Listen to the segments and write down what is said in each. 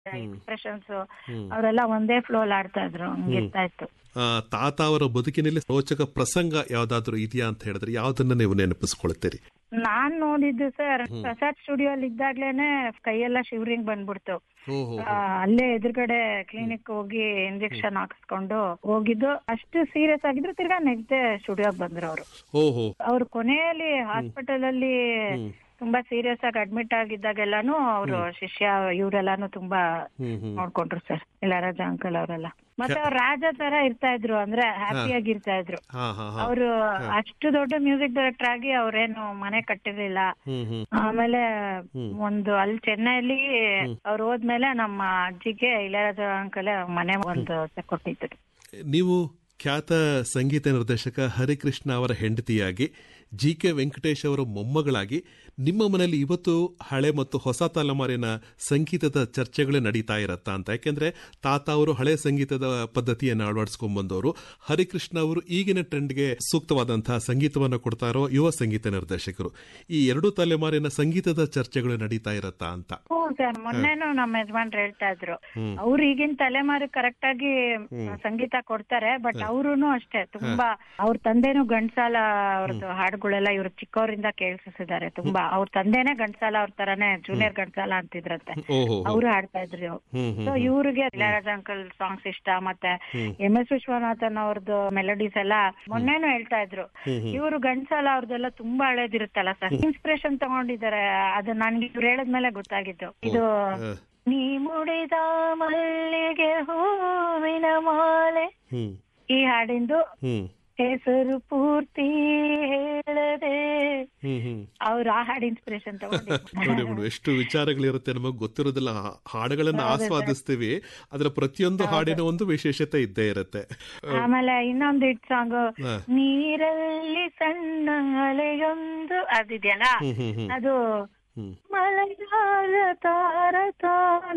Expressions ಅವರೆಲ್ಲ ಒಂದೇ flow ಆಡ್ತಾ ಇದ್ರು ಹಂಗಿರ್ತಾ ಇತ್ತು ಆ, ತಾತ ಅವರ ಬದುಕಿನಲ್ಲಿ ರೋಚಕ ಪ್ರಸಂಗ ಯಾವ್ದಾದ್ರು ಇದೆಯಾ ಅಂತ ಹೇಳಿದ್ರೆ ಯಾವ್ದನ್ನ ನೀವು ನೆನಪಿಸ್ಕೊಳ್ತೀರಿ ನಾನ್ ನೋಡಿದ್ದು ಸರ್ ಪ್ರಸಾದ್ ಸ್ಟುಡಿಯೋ ಅಲ್ಲಿ ಇದ್ದಾಗ್ಲೇನೆ ಕೈಯೆಲ್ಲ ಶಿವರಿಂಗ್ ಬಂದ್ಬಿಡ್ತು ಓಹೋ ಆ, ಅಲ್ಲೇ ಎದುರುಗಡೆ ಕ್ಲಿನಿಕ್ ಹೋಗಿ ಇಂಜೆಕ್ಷನ್ ಹಾಕಿಸ್ಕೊಂಡು ಹೋಗಿದ್ದು ಅಷ್ಟು ಸೀರಿಯಸ್ ಆಗಿದ್ರು ತಿರ್ಗಾ ನೆಕ್ಸ್ಟ್ ಡೇ ಸ್ಟುಡಿಯೋಗ್ ಬಂದ್ರು ಅವರು ಓಹೋ ಅವ್ರು ಕೊನೆಯಲ್ಲಿ ಹಾಸ್ಪಿಟಲ್ ಅಲ್ಲಿ ತುಂಬಾ ಸೀರಿಯಸ್ ಆಗಿ ಅಡ್ಮಿಟ್ ಆಗಿದ್ದಾಗೆಲ್ಲಾನು ಅವರು ಶಿಷ್ಯ ಇವರೆಲ್ಲಾನು ತುಂಬಾ ಹ್ಮ್ ಹ್ಮ್ ನೋಡ್ಕೊಂಡ್ರು ಸರ್ ಇಳರಾಜ ಅಂಕಲ್ ಅವರೆಲ್ಲ ಮತ್ತೆ ಅವ್ರು ರಾಜ ತರ ಇರ್ತಾ ಇದ್ರು ಅಂದ್ರೆ ಹ್ಯಾಪಿಯಾಗಿ ಇರ್ತಾ ಇದ್ರು ಹಾ ಹಾ ಹಾ ಅವರು ಅಷ್ಟು ದೊಡ್ಡ ಮ್ಯೂಸಿಕ್ ಡೈರೆಕ್ಟರ್ ಆಗಿ ಅವ್ರೇನು ಮನೆ ಕಟ್ಟಿರ್ಲಿಲ್ಲ ಹ್ಮ್ ಹ್ಮ್ ಆಮೇಲೆ ಒಂದು ಅಲ್ಲಿ ಚೆನ್ನೈಲಿ ಅವ್ರು ಹೋದ್ಮೇಲೆ ನಮ್ಮ ಅಜ್ಜಿಗೆ ಇಳಯರಾಜ ಅಂಕಲ್ ಮನೆ ಒಂದು ಕೊಟ್ಟಿದ್ರು ನೀವು ಖ್ಯಾತ ಸಂಗೀತ ನಿರ್ದೇಶಕ ಹರಿಕೃಷ್ಣ ಅವರ ಹೆಂಡತಿಯಾಗಿ ಜಿ ಕೆ ವೆಂಕಟೇಶ್ ಅವರ ಮೊಮ್ಮಗಳಾಗಿ ನಿಮ್ಮ ಮನೆಯಲ್ಲಿ ಇವತ್ತು ಹಳೆ ಮತ್ತು ಹೊಸ ತಲೆಮಾರಿನ ಸಂಗೀತದ ಚರ್ಚೆಗಳೇ ನಡೀತಾ ಇರತ್ತಾ ಅಂತ ಯಾಕೆಂದ್ರೆ ತಾತ ಅವರು ಹಳೆ ಸಂಗೀತದ ಪದ್ಧತಿಯನ್ನು ಅಳವಡಿಸ್ಕೊಂಡ್ ಬಂದವರು ಹರಿಕೃಷ್ಣ ಅವರು ಈಗಿನ ಟ್ರೆಂಡ್ಗೆ ಸೂಕ್ತವಾದಂತಹ ಸಂಗೀತವನ್ನು ಕೊಡ್ತಾ ಇರೋ ಯುವ ಸಂಗೀತ ನಿರ್ದೇಶಕರು ಈ ಎರಡು ತಲೆಮಾರಿನ ಸಂಗೀತದ ಚರ್ಚೆಗಳು ನಡೀತಾ ಇರತ್ತಾ ಅಂತ ಹ್ಞೂ ಸರ್ ಮೊನ್ನೆನು ನಮ್ಮ ಯಜಮಾನ್ರು ಹೇಳ್ತಾ ಇದ್ರು ಅವ್ರು ಈಗಿನ ತಲೆಮಾರು ಕರೆಕ್ಟ್ ಆಗಿ ಸಂಗೀತ ಕೊಡ್ತಾರೆ ಬಟ್ ಅವ್ರುನು ಅಷ್ಟೇ ತುಂಬಾ ಅವ್ರ ತಂದೆನೂ ಗಂಡ್ಸಾಲ ಅವ್ರದ್ದು ಹಾಡುಗಳೆಲ್ಲ ಇವ್ರು ಚಿಕ್ಕವರಿಂದ ಕೇಳಿಸಿದ್ದಾರೆ ತುಂಬಾ ಅವ್ರ ತಂದೆನೇ ಗಂಡ್ಸಾಲ ಅವ್ರ ತರಾನೇ ಜೂನಿಯರ್ ಗಂಡ್ಸಾಲ ಅಂತಿದ್ರಂತೆ ಓಹೋ ಅವರು ಹಾಡ್ತಾ ಇದ್ರು ಹ್ಮ್ ಹ್ಮ್ ಸೊ ಇವ್ರಿಗೆ ಇಳಯರಾಜ ಅಂಕಲ್ ಸಾಂಗ್ಸ್ ಇಷ್ಟ ಮತ್ತೆ ಎಂ ಎಸ್ ವಿಶ್ವನಾಥನ್ ಅವ್ರದ್ದು ಮೆಲೋಡೀಸ್ ಎಲ್ಲ ಮೊನ್ನೆನೂ ಹೇಳ್ತಾ ಇದ್ರು ಇವರು ಗಂಡ್ಸಾಲ ಅವ್ರದ್ದೆಲ್ಲ ತುಂಬಾ ಹಳೇದಿರುತ್ತಲ್ಲ ಸರ್ ಇನ್ಸ್ಪಿರೇಷನ್ ತಗೊಂಡಿದ್ದಾರೆ ಅದು ನನ್ಗೆ ಇವ್ರು ಹೇಳದ್ಮೇಲೆ ಗೊತ್ತಾಗಿದ್ದು ಇದು ಆ, ನೀ ಮುಡಿದ ಮಲ್ಲಿಗೆ ಹೂವಿನ ಮಾಲೆ ಹ್ಮ್ ಈ ಹಾಡಿಂದು ಹ್ಮ್ ಹೆಸರು ಪೂರ್ತಿ ಹೇಳದೆ ಹ್ಮ್ ಹ್ಮ್ ಅವ್ರು ಆ ಹಾಡು ಇನ್ಸ್ಪಿರೇಷನ್ ತಗೊಂಡಿದ್ರು ನೋಡಿ ಮೇಡಮ್ ಎಷ್ಟು ವಿಚಾರಗಳಿರುತ್ತೆ ನಮಗೆ ಗೊತ್ತಿರೋದಿಲ್ಲ ಹಾ- ಹಾಡುಗಳನ್ನ ಆಸ್ವಾದಿಸ್ತೀವಿ ಅದರ ಪ್ರತಿಯೊಂದು ಹಾಡಿನ ಒಂದು ವಿಶೇಷತೆ ಇದ್ದೇ ಇರುತ್ತೆ ಆಮೇಲೆ ಇನ್ನೊಂದು ಹಿಟ್ ಸಾಂಗ್ ಹಾ. ನೀರಲ್ಲಿ ಸಣ್ಣ ಅಲೆಯೊಂದು ಅದಿದೆಯಲ್ಲ ಹ್ಮ್ ಹ್ಮ್ ಹ್ಮ್ ಅದು ಹ್ಮ್ ಮಲಯಾಳ ತಾರ ತಾನ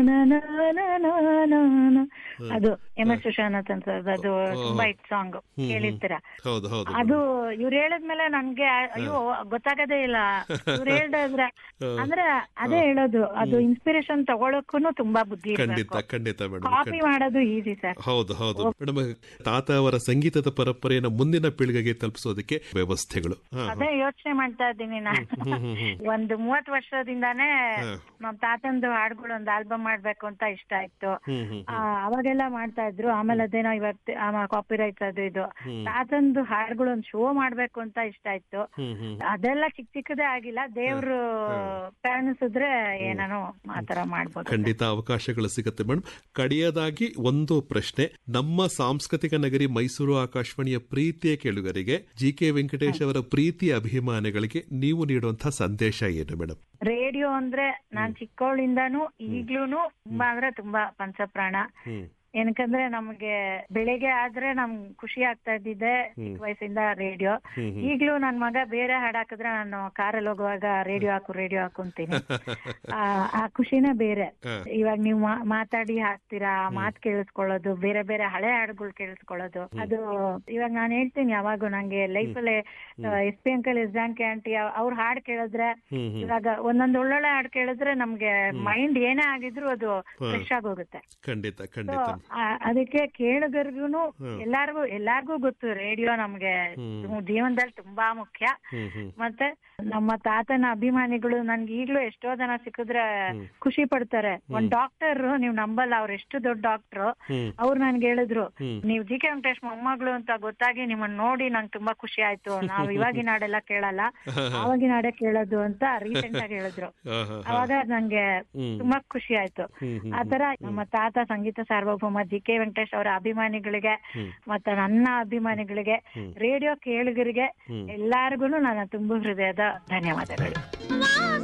ಅದು ಎಂ ಎಸ್ ವಿಶ್ವನಾಥನ್ ಸರ್ ಅದು ತುಂಬಾ ಹಿಟ್ ಸಾಂಗ್ ಕೇಳಿರ್ತೀರ ಹೌದು ಹೌದು ಅದು ಇವ್ರು ಹೇಳಿದ್ಮೇಲೆ ನನ್ಗೆ ಅಯ್ಯೋ ಗೊತ್ತಾಗದೇ ಇಲ್ಲ ಇವ್ರು ಹೇಳಿದ್ರೆ ಅಂದ್ರೆ ಅದೇ ಹೇಳೋದು ಅದು ಇನ್ಸ್ಪಿರೇಷನ್ ತಗೊಳಕ್ಕೂ ತುಂಬಾ ಬುದ್ಧಿ ಖಂಡಿತ ಇರ್ಬೇಕು ಖಂಡಿತ ಮೇಡಮ್ ಕಾಪಿ ಮಾಡೋದು ಈಸಿ ಸರ್ ಹೌದು ಹೌದು ಮೇಡಮ್ ತಾತ ಅವರ ಸಂಗೀತದ ಪರಂಪರೆಯನ್ನು ಮುಂದಿನ ಪೀಳಿಗೆಗೆ ತಲುಪಿಸೋದಕ್ಕೆ ವ್ಯವಸ್ಥೆಗಳು ಹಾ, ಅದೇ ಯೋಚನೆ ಮಾಡ್ತಾ ಇದ್ದೀನಿ ನಾನು ಒಂದು ಮೂವತ್ ವರ್ಷದಿಂದಾನೇ ನಮ್ ತಾತಂದು ಹಾಡುಗಳು ಒಂದು ಆಲ್ಬಮ್ ಮಾಡ್ಬೇಕು ಅಂತ ಇಷ್ಟ ಇತ್ತು ಹ್ಮ್ ಹ್ಮ್ ಆ, ಅವಾಗೆಲ್ಲ ಮಾಡ್ತಾ ಇದ್ರು ಆಮೇಲೆ ಅದೇನೋ ಇವತ್ತು ಕಾಪಿ ರೈಟ್ಸ್ ಅದು ಇದು ತಾತಂದು ಹಾಡುಗಳು ಒಂದು ಶೋ ಮಾಡ್ಬೇಕು ಅಂತ ಇಷ್ಟ ಇತ್ತು ಹ್ಮ್ ಹ್ಮ್ ಅದೆಲ್ಲ ಚಿಕ್ಕ ಚಿಕ್ಕದೇ ಆಗಿಲ್ಲ ದೇವ್ರು ಕಾಣಿಸಿದ್ರೆ ಏನಾನು ಆತರ ಮಾಡ್ಬೋದು ಖಂಡಿತ ಅವಕಾಶಗಳು ಸಿಗುತ್ತೆ ಮೇಡಮ್ ಕಡೆಯದಾಗಿ ಒಂದು ಪ್ರಶ್ನೆ ನಮ್ಮ ಸಾಂಸ್ಕೃತಿಕ ನಗರಿ ಮೈಸೂರು ಆಕಾಶವಾಣಿಯ ಪ್ರೀತಿಯ ಕೇಳುಗರಿಗೆ ಜಿ ಕೆ ವೆಂಕಟೇಶ್ ಅವರ ಪ್ರೀತಿ ಅಭಿಮಾನಿಗಳಿಗೆ ನೀವು ನೀಡುವಂತಹ ಸಂದೇಶ ಏನು ಮೇಡಮ್ ರೇಡಿಯೋ ಅಂದ್ರೆ ನಾನ್ ಚಿಕ್ಕವಳಿಂದಾನು ಈಗ್ಲೂನು ತುಂಬಾ ಅಂದ್ರೆ ತುಂಬಾ ಪಂಚಪ್ರಾಣ ಹ್ಮ್ ಏನಕ್ಕಂದ್ರೆ ನಮ್ಗೆ ಬೆಳಿಗ್ಗೆ ಆದ್ರೆ ನಮ್ ಖುಷಿ ಆಗ್ತಾ ಇದ್ದಿದ್ದೆ ಚಿಕ್ಕ ವಯಸ್ಸಿಂದ ರೇಡಿಯೋ ಈಗ್ಲೂ ನನ್ ಮಗ ಬೇರೆ ಹಾಡ್ ಹಾಕಿದ್ರೆ ನಾನು ಕಾರಲ್ಲಿ ಹೋಗುವಾಗ ರೇಡಿಯೋ ಹಾಕು ರೇಡಿಯೋ ಹಾಕು ಅಂತೀನಿ ಆ, ಆ ಖುಷಿನೇ ಬೇರೆ ಇವಾಗ ನೀವು ಮಾ- ಮಾತಾಡಿ ಹಾಕ್ತೀರಾ ಆ ಮಾತ್ ಕೇಳಿಸ್ಕೊಳ್ಳೋದು ಬೇರೆ ಬೇರೆ ಹಳೆ ಹಾಡುಗಳು ಕೇಳಿಸ್ಕೊಳ್ಳೋದು ಅದು ಇವಾಗ ನಾನು ಹೇಳ್ತೀನಿ ಯಾವಾಗೂ ನಂಗೆ ಲೈಫಲ್ಲಿ S P uncle S Janaki aunty ಅವ್ರ ಹಾಡ್ ಕೇಳಿದ್ರೆ ಇವಾಗ ಒಂದೊಂದ್ ಒಳ್ಳೊಳ್ಳೆ ಹಾಡ್ ಕೇಳಿದ್ರೆ ನಮ್ಗೆ ಮೈಂಡ್ ಏನೇ ಆಗಿದ್ರು ಅದು ಫ್ರೆಶ್ ಆಗೋಗುತ್ತೆ ಖಂಡಿತ ಖಂಡಿತ ಆ- ಅದಕ್ಕೆ ಕೇಳುಗರಿಗೂ ಎಲ್ಲಾರ್ಗು ಎಲ್ಲಾರ್ಗೂ ಗೊತ್ತು ರೇಡಿಯೋ ನಮ್ಗೆ ಜೀವನದಲ್ಲಿ ತುಂಬಾ ಮುಖ್ಯ ಹ್ಮ್ ಹ್ಮ್ ಮತ್ತೆ ನಮ್ಮ ತಾತನ ಅಭಿಮಾನಿಗಳು ನನ್ಗೆ ಈಗ್ಲೂ ಎಷ್ಟೋ ಜನ ಸಿಕ್ಕಿದ್ರೆ ಖುಷಿ ಪಡ್ತಾರೆ ಒಂದ್ ಡಾಕ್ಟರ್ ನೀವ್ ನಂಬಲ್ಲ ಅವ್ರ ಎಷ್ಟು ದೊಡ್ಡ ಡಾಕ್ಟರ್ ಅವ್ರು ನನ್ಗೆ ಹೇಳಿದ್ರು ನೀವ್ ಜಿ ಕೆ ವೆಂಕಟೇಶ್ ಮೊಮ್ಮಗಳು ಅಂತ ಗೊತ್ತಾಗಿ ನಿಮ್ಮನ್ನ ನೋಡಿ ನಂಗೆ ತುಂಬಾ ಖುಷಿ ಆಯ್ತು ನಾವ್ ಇವಾಗಿನ ಹಾಡೆಲ್ಲ ಕೇಳಲ್ಲ ಆವಾಗಿನ ಹಾಡೆ ಕೇಳೋದು ಅಂತ ರೀಸೆಂಟ್ ಆಗಿ ಹೇಳಿದ್ರು ಹಾ, ಹಾ, ಅವಾಗ ನಂಗೆ ತುಂಬಾ ಖುಷಿ ಆಯ್ತು ಆತರ ನಮ್ಮ ತಾತ ಸಂಗೀತ ಸಾರ್ವಭೌಮ ಜಿ ಕೆ ವೆಂಕಟೇಶ್ ಅವರ ಅಭಿಮಾನಿಗಳಿಗೆ ಮತ್ತೆ ನನ್ನ ಅಭಿಮಾನಿಗಳಿಗೆ ರೇಡಿಯೋ ಕೇಳುಗರಿಗೆ ಎಲ್ಲಾರ್ಗು ನನ್ನ ತುಂಬು ಹೃದಯದ ಧನ್ಯವಾದಗಳು